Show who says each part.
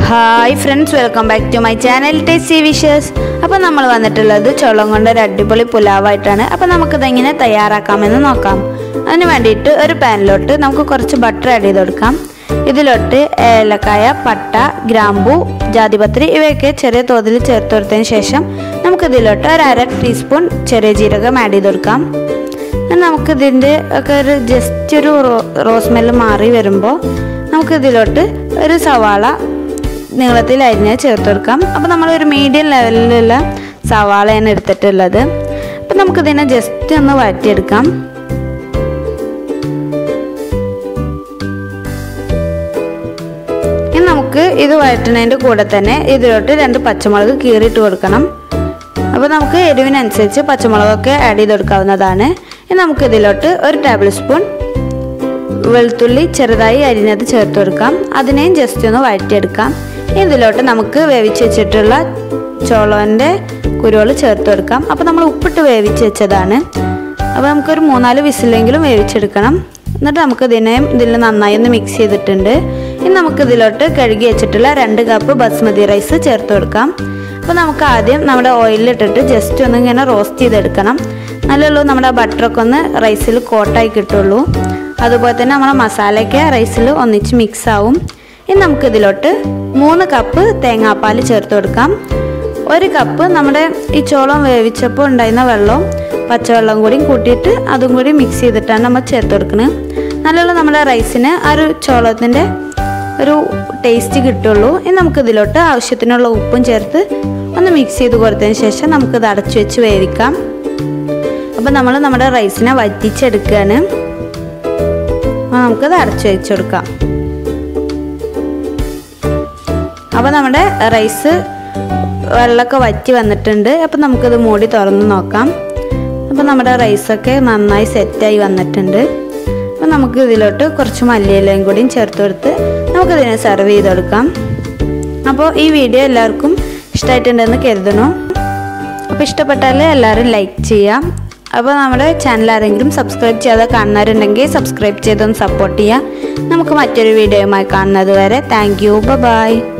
Speaker 1: hi friends welcome back to my channel tasty wishes അപ്പോൾ നമ്മൾ വന്നിട്ടുള്ളത് ചോളം കൊണ്ട് ഒരു അടിപൊളി പുലാവായിട്ടാണ് അപ്പോൾ നമുക്കിത് എങ്ങനെ തയ്യാറാക്കാമെന്ന് നോക്കാം അതിന് വേണ്ടിയിട്ട് ഒരു പാനിലോട്ട് നമുക്ക് കുറച്ച് ബട്ടർ ആഡ് ചെയ്ത് കൊടുക്കാം ഇതിലോട്ട് ഏലക്കായ പട്ട ഗ്രാമ്പു ജാതിപത്രി ഇവയൊക്കെ ചെറിയ തോതിൽ ചേർത്ത് കൊടുത്തതിന് ശേഷം നമുക്കിതിലോട്ട് ഒരു അര ടീസ്പൂൺ ചെറിയ ജീരകം ആഡ് ചെയ്ത് കൊടുക്കാം നമുക്കിതിൻ്റെ ഒക്കെ ഒരു ജസ്റ്റ് ഒരു റോ സ്മെല്ല് മാറി വരുമ്പോൾ നമുക്കിതിലോട്ട് ഒരു സവാള നീളത്തിൽ അരിഞ്ഞ് ചേർത്ത് കൊടുക്കാം അപ്പോൾ നമ്മൾ ഒരു മീഡിയം ലെവലിലുള്ള സവാളയാണ് എടുത്തിട്ടുള്ളത് അപ്പം നമുക്കിതിനെ ജസ്റ്റ് ഒന്ന് വഴറ്റിയെടുക്കാം ഇനി നമുക്ക് ഇത് വഴറ്റുന്നതിൻ്റെ കൂടെ തന്നെ ഇതിലോട്ട് രണ്ട് പച്ചമുളക് കീറിയിട്ട് കൊടുക്കണം അപ്പോൾ നമുക്ക് എരിവിനനുസരിച്ച് പച്ചമുളകൊക്കെ ആഡ് ചെയ്ത് കൊടുക്കാവുന്നതാണ് ഇനി നമുക്ക് ഇതിലോട്ട് ഒരു ടേബിൾ സ്പൂൺ വെളുത്തുള്ളി ചെറുതായി അരിഞ്ഞത് ചേർത്ത് കൊടുക്കാം അതിനെയും ജസ്റ്റ് ഒന്ന് വഴറ്റിയെടുക്കാം ഇതിലോട്ട് നമുക്ക് വേവിച്ച് വെച്ചിട്ടുള്ള ചോളൻ്റെ കുരുവൾ ചേർത്ത് കൊടുക്കാം അപ്പോൾ നമ്മൾ ഉപ്പിട്ട് വേവിച്ച് വെച്ചതാണ് അപ്പോൾ നമുക്കൊരു മൂന്നാല് വിസിലെങ്കിലും വേവിച്ചെടുക്കണം എന്നിട്ട് നമുക്ക് ഇതിനെയും ഇതിൽ നന്നായി ഒന്ന് മിക്സ് ചെയ്തിട്ടുണ്ട് ഇനി നമുക്ക് ഇതിലോട്ട് കഴുകി വെച്ചിട്ടുള്ള രണ്ട് കപ്പ് ബസ്മതി റൈസ് ചേർത്ത് കൊടുക്കാം അപ്പോൾ നമുക്ക് ആദ്യം നമ്മുടെ ഓയിലിട്ടിട്ട് ജസ്റ്റ് ഒന്ന് ഇങ്ങനെ റോസ്റ്റ് ചെയ്തെടുക്കണം നല്ലുള്ളൂ നമ്മുടെ ബട്ടറൊക്കെ ഒന്ന് റൈസിൽ കോട്ടായി കിട്ടുള്ളൂ അതുപോലെ തന്നെ നമ്മുടെ മസാലയൊക്കെ റൈസിൽ ഒന്നിച്ച് മിക്സ് ആവും ഇനി നമുക്കിതിലോട്ട് മൂന്ന് കപ്പ് തേങ്ങാപ്പാൽ ചേർത്ത് കൊടുക്കാം ഒരു കപ്പ് നമ്മുടെ ഈ ചോളം വേവിച്ചപ്പോൾ ഉണ്ടായിരുന്ന വെള്ളവും പച്ചവെള്ളം കൂടി കൂട്ടിയിട്ട് അതും കൂടി മിക്സ് ചെയ്തിട്ടാണ് നമ്മൾ ചേർത്ത് കൊടുക്കുന്നത് നല്ലുള്ള നമ്മുടെ റൈസിന് ആ ഒരു ചോളത്തിൻ്റെ ഒരു ടേസ്റ്റ് കിട്ടുള്ളൂ ഇനി നമുക്കിതിലോട്ട് ആവശ്യത്തിനുള്ള ഉപ്പും ചേർത്ത് ഒന്ന് മിക്സ് ചെയ്ത് കൊടുത്തതിന് ശേഷം നമുക്കിത് അടച്ചു വെച്ച് വേവിക്കാം അപ്പോൾ നമ്മൾ നമ്മുടെ റൈസിനെ വറ്റിച്ചെടുക്കുകയാണ് അപ്പോൾ നമുക്കത് അടച്ചു വെച്ച് കൊടുക്കാം അപ്പോൾ നമ്മുടെ റൈസ് വെള്ളമൊക്കെ വറ്റി വന്നിട്ടുണ്ട് അപ്പോൾ നമുക്കത് മൂടി തുറന്ന് നോക്കാം അപ്പോൾ നമ്മുടെ റൈസൊക്കെ നന്നായി സെറ്റായി വന്നിട്ടുണ്ട് അപ്പോൾ നമുക്ക് ഇതിലോട്ട് കുറച്ച് മല്ലിയിലയും കൂടിയും ചേർത്ത് കൊടുത്ത് നമുക്കിതിനെ സെർവ് ചെയ്ത് കൊടുക്കാം അപ്പോൾ ഈ വീഡിയോ എല്ലാവർക്കും ഇഷ്ടമായിട്ടുണ്ടെന്ന് കരുതണു അപ്പോൾ ഇഷ്ടപ്പെട്ടാൽ എല്ലാവരും ലൈക്ക് ചെയ്യാം അപ്പോൾ നമ്മുടെ ചാനൽ ആരെങ്കിലും സബ്സ്ക്രൈബ് ചെയ്യാതെ കാണുന്നവരുണ്ടെങ്കിൽ സബ്സ്ക്രൈബ് ചെയ്തൊന്ന് സപ്പോർട്ട് ചെയ്യുക നമുക്ക് മറ്റൊരു വീഡിയോയുമായി കാണുന്നത് വരെ താങ്ക് യു ബൈ